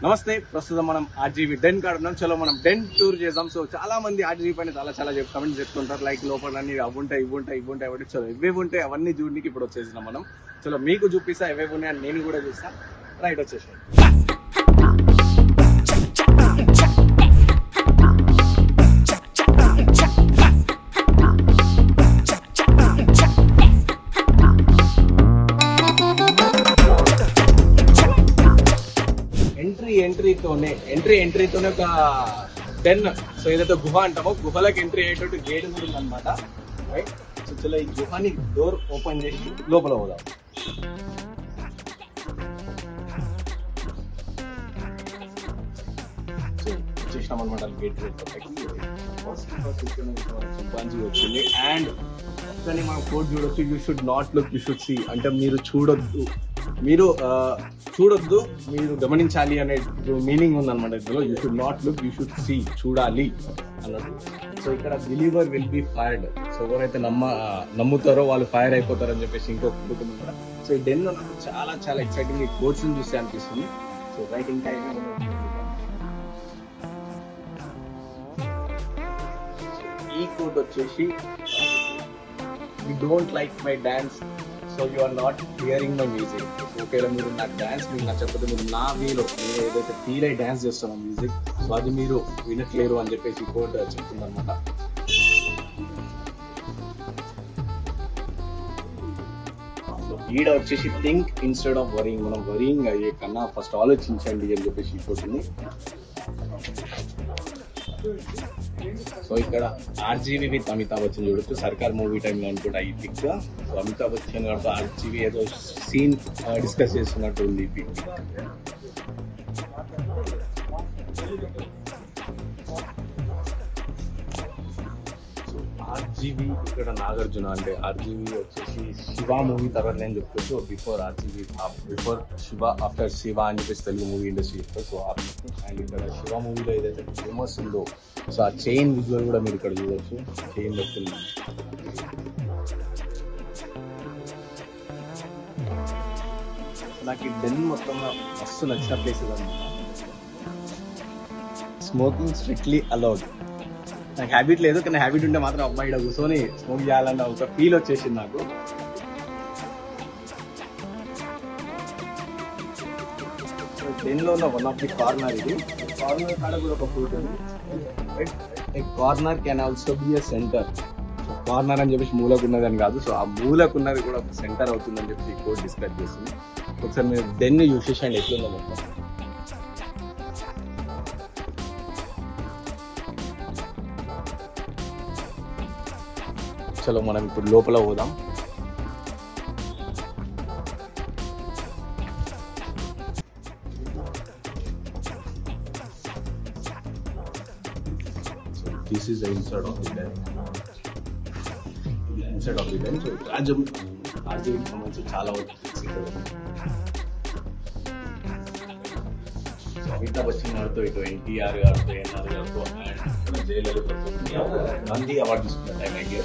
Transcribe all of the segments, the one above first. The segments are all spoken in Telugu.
నమస్తే ప్రస్తుతం మనం ఆర్జీబీ డెన్ కాడ ఉన్నాం చలో మనం డెన్ టూర్ చేద్దాం సో చాలా మంది ఆర్జీబీ పైన చాలా చాలా చెప్ కమెంట్స్ చెప్తుంటారు లైక్ లోపల అన్ని అవి ఉంటాయి ఇవి ఉంటాయి ఇవి ఉంటాయి కాబట్టి చలో ఇవేవి ఉంటాయి అవన్నీ చూడడానికి ఇప్పుడు వచ్చేసినాం మనం చలో మీకు చూపిస్తా ఇవేవి ఉన్నాయి అని నేను కూడా చూస్తా రైట్ వచ్చేసాం ఎంట్రీ ఎంట్రీతోనే ఎంట్రీ ఎంట్రీతోనే ఒక టెన్ సో ఏదైతే గుహ అంటామో గుహలకు ఎంట్రీ అయ్యేటట్టు గేట్ కూడా ఉందన్నమాట రైట్ సో చలో ఈ గుహని డోర్ ఓపెన్ చేసి లోపల పోదాం సో వచ్చేసినాం అనమాట గేట్ చింపాంజీ వచ్చింది అండ్ కానీ మనం కోడ్ చూడొచ్చు you should not look you should see అంటే మీరు చూడొద్దు మీరు ఆ, చూడొద్దు మీరు గమనించాలి అనే మీనింగ్ ఉందన్నమాట ఇందులో you should not look you should see చూడాలి అన్నట్టు సో ఇక్కడ believer will be fired so ఎవరైతే నమ్మ నమ్ముతారో వాళ్ళు ఫైర్ అయిపోతారని చెప్పేసి ఇంకొక కుటుంబం ఉంది కూడా సో ఈ డెన్ నాకు చాలా చాలా ఎక్సైటింగ్ ఈ కోర్స్ చూస్తే అనిపిస్తుంది సో రైట్ ఇంకా ఏమైనా ఈ కోడ్ వచ్చేసి you don't like my dance so you are not hearing my music ఒకవేళ మీరు నా డాన్స్ మీకు నచ్చకపోతే మీరు నా వీలో నేను ఏదైతే ఫీల్ అయ్యి డాన్స్ చేస్తున్నాను మ్యూజిక్ సో అది మీరు వినట్లేరు అని చెప్పేసి ఈ కోడ్ చెప్తుంది అనమాట ఈడ వచ్చేసి థింక్ ఇన్స్టెడ్ ఆఫ్ వరింగ్ మనం వరింగ్ అయ్యే కన్నా ఫస్ట్ ఆలోచించండి అని చెప్పేసి ఈ కోడ్ ఉంది సో ఇక్కడ ఆర్జీవీ విత్ అమితాబ్ బచ్చన్ చూడొచ్చు సర్కార్ మూవీ టైంలో అనుకుంటా ఈ పిక్ సో అమితాబ్ బచ్చన్ గారితో ఆర్జీవీ ఏదో సీన్ డిస్కస్ చేస్తున్నట్టు ఉంది ఈ పిక్ ఆర్జీవీ ఇక్కడ నాగార్జున అంటే ఆర్జీవీ వచ్చేసి శివ మూవీ తర్వాత నేను చెప్పుకోవచ్చు before RGV before Shiva after Shiva అని చెప్పేసి తెలుగు మూవీ ఇండస్ట్రీ చెప్తారు సో అండ్ ఇక్కడ శివ మూవీలో ఏదైతే ఫేమస్ ఉందో సో ఆ చైన్ విజువల్ కూడా మీరు ఇక్కడ చూడొచ్చు చైన్ పెడుతుంది నాకు ఈ డెన్ మొత్తం మస్తు నచ్చిన ప్లేస్ అనమాట స్మోకింగ్ స్ట్రిక్ట్లీ అలౌడ్ నాకు హ్యాబిట్ లేదు కానీ హ్యాబిట్ ఉంటే మాత్రం అబ్బాయి ఇక్కడ కూర్చొని స్మోక్ చేయాలన్న ఒక ఫీల్ వచ్చేసింది నాకు డెన్లో ఉన్న వన్ ఆఫ్ ది కార్నర్ ఇది కార్నర్ కాడ కూడా ఒక ఫ్రూట్ ఉంది corner can also be a centre corner అని చెప్పేసి మూలకు ఉన్నది అని కాదు సో ఆ మూలకు ఉన్నది కూడా ఒక సెంటర్ అవుతుందని చెప్పి ఈ కోడ్ డిస్కస్ చేస్తుంది ఒకసారి మీరు డెన్ యూస్ చేసేయండి ఎట్లుందో మొత్తం చలో మనం ఇప్పుడు లోపల పోదాం So this is the inside of the den. Inside of the den. So రాజ్యం రాజ్యానికి సంబంధించి చాలా వరకు things ఇక్కడ ఉన్నాయి. So అమితాబ్ బచ్చన్ గారితో ఇటు ఎన్టీఆర్ గారితో ఎన్ఆర్ గారితో అండ్ జయలలితతో నంది అవార్డు తీసుకున్న టైం ఐడియా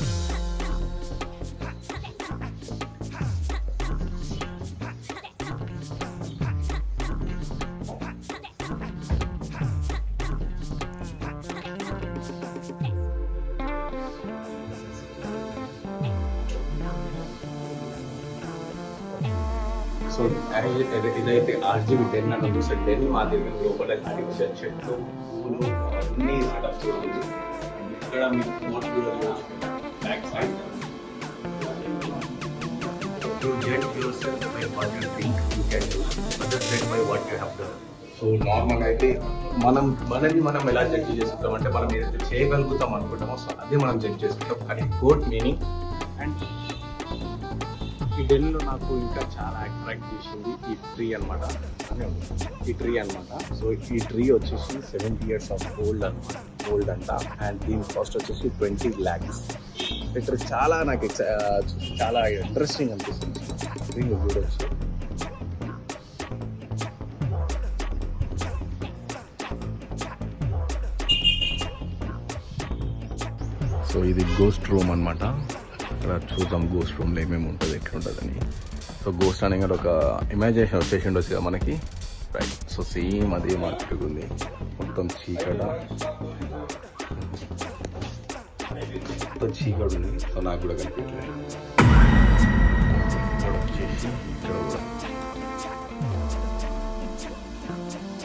సో ఇది- ఇదైతే ఆర్జీబీ టెన్ అని చూస్తే టెన్ మా దగ్గర లోపల ఆర్టిఫిషియల్ చెట్లు పూలు అన్ని సెటప్ చేయాలి ఇక్కడ మీకు ఫోన్ కూడా back side You get yourself by what you think you can do, other than by what you have done. So normal అయితే మనం మనల్ని మనం ఎలా జడ్జి చేసుకుంటాం అంటే మనం ఏదైతే చేయగలుగుతాం అనుకుంటామో సో అదే మనం జడ్జ్ చేసుకుంటాం కానీ కోర్ట్ మీనింగ్ అండ్ ఈ డెన్లో నాకు ఇంకా చాలా అట్రాక్ట్ చేసింది ఈ ట్రీ అనమాట ఈ ట్రీ అనమాట సో ఈ ట్రీ వచ్చేసి సెవెంటీ ఇయర్స్ ఆఫ్ ఓల్డ్ అనమాట ఓల్డ్ అంట అండ్ దీని కాస్ట్ వచ్చేసి ట్వంటీ ల్యాక్స్ ఇక్కడ చాలా నాకు ex- ఆ, చూసి చాలా ఇంట్రెస్టింగ్ అనిపిస్తుంది ట్రీ చూడొచ్చు సో ఇది గోస్ట్ రూమ్ అనమాట ఇక్కడ చూద్దాం గోస్ట్ రూమ్లో ఏమేమి ఉంటుంది ఎట్లుంటుందని సో గోస్ట్ అనేది ఒక ఇమాజినేషన్ వచ్చేసి ఉండొచ్చు కదా మనకి రైట్ సో సో సేమ్ అదే మార్కెట్ ఉంది మొత్తం చీకట మొత్తం చీకటి ఉంది సో నాకు కూడా కనిపించలేదు ఇక్కడ వచ్చేసి ఇక్కడ కూడా